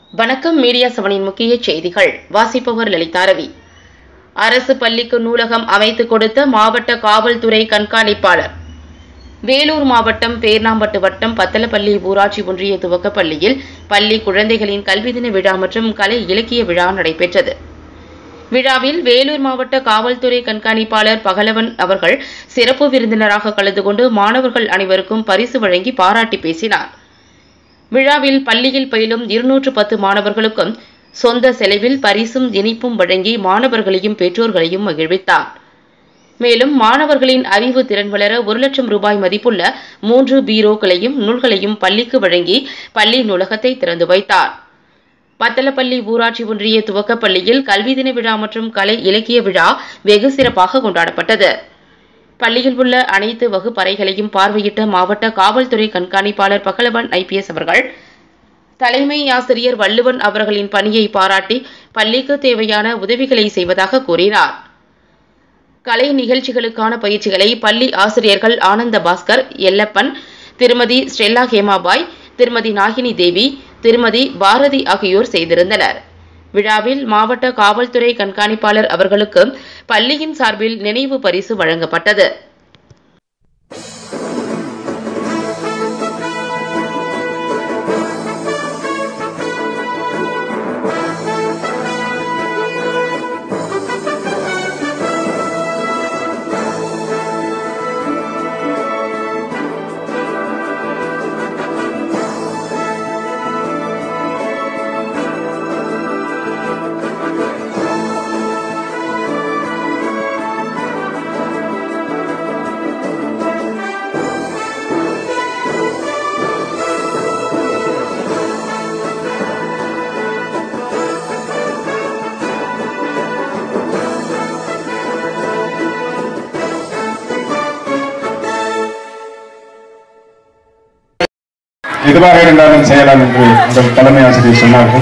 வணக்கம் மீடியா செவனின் முக்கிய செய்திகள் வாசிப்பவர் லலிதா ரவி அரசு பள்ளிக்கு நூலகம் அமைத்து கொடுத்த மாவட்ட காவல்துறை கண்காணிப்பாளர் வேலூர் மாவட்டம் பேர்ணாம்பட்டு வட்டம் பத்தலப்பள்ளி ஊராட்சி ஒன்றிய துவக்கப் பள்ளியில் பள்ளி குழந்தைகளின் கல்வி தின விழா மற்றும் கலை இலக்கிய விழா நடைபெற்றது விழாவில் வேலூர் மாவட்ட காவல்துறை கண்காணிப்பாளர் பகலவன் அவர்கள் சிறப்பு விருந்தினராக கலந்து கொண்டு மாணவர்கள் அனைவருக்கும் பரிசு வழங்கி பாராட்டி பேசினார் விழாவில் பள்ளியில் பயிலும் இருநூற்று பத்து மாணவர்களுக்கும் சொந்த செலவில் பரிசும் இனிப்பும் வழங்கி மாணவர்களையும் பெற்றோர்களையும் மகிழ்வித்தார் மேலும் மாணவர்களின் அறிவு திறன் வளர ஒரு லட்சம் ரூபாய் மதிப்புள்ள மூன்று பீரோக்களையும் நூல்களையும் பள்ளிக்கு வழங்கி பள்ளி நூலகத்தை திறந்து வைத்தார் பத்தலப்பள்ளி ஊராட்சி ஒன்றிய துவக்கப் பள்ளியில் கல்வி தின விழா மற்றும் கலை இலக்கிய விழா வெகு சிறப்பாக கொண்டாடப்பட்டது பள்ளியில் உள்ள அனைத்து வகுப்பறைகளையும் பார்வையிட்ட மாவட்ட காவல்துறை கண்காணிப்பாளர் பகலவன் ஐபிஎஸ் அவர்கள் தலைமை ஆசிரியர் வள்ளுவன் அவர்களின் பணியை பாராட்டி பள்ளிக்கு தேவையான உதவிகளை செய்வதாக கூறினார் கலை நிகழ்ச்சிகளுக்கான பயிற்சிகளை பள்ளி ஆசிரியர்கள் ஆனந்த பாஸ்கர் எல்லப்பன் திருமதி ஸ்டெல்லா ஹேமாபாய் திருமதி நாகினி தேவி திருமதி பாரதி ஆகியோர் செய்திருந்தனர் விழாவில் மாவட்ட காவல்துறை கண்காணிப்பாளர் அவர்களுக்கு பள்ளியின் சார்பில் நினைவு பரிசு வழங்கப்பட்டது எதுவாக இருந்தாலும் செய்யலாம் என்று உங்கள் தலைமை ஆசிரியர் சொன்னார்கள்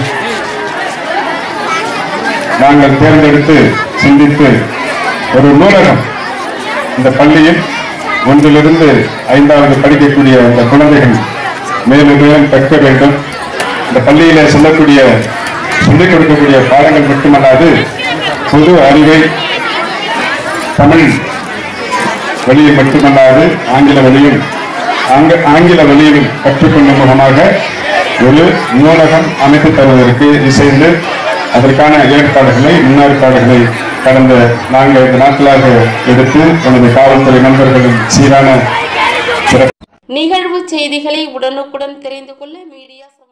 நாங்கள் தேர்ந்தெடுத்து சிந்தித்து ஒரு நூலகம் இந்த பள்ளியில் ஒன்றிலிருந்து ஐந்தாவது படிக்கக்கூடிய இந்த குழந்தைகள் மேலும் மேலும் கற்க வேண்டும் இந்த பள்ளியிலே சொல்லக்கூடிய சொல்லிக் கொடுக்கக்கூடிய பாடங்கள் மட்டுமல்லாது பொது அறிவை தமிழ் வழியில் மட்டுமல்லாது ஆங்கில வழியில் ஆங்க- ஆங்கில வழியில் கற்றுக்கொள்ளும் முகமாக ஒரு நூலகம் அமைத்து தருவதற்கு இசைந்து அதற்கான ஏற்பாடுகளை முன்னேற்பாடுகளை கடந்த நான்கு ஐந்து நாட்களாக எடுத்து எனது காவல்துறை நண்பர்களின் சீரான சிறப்பு நிகழ்வு செய்திகளை உடனுக்குடன் தெரிந்து கொள்ள மீடியா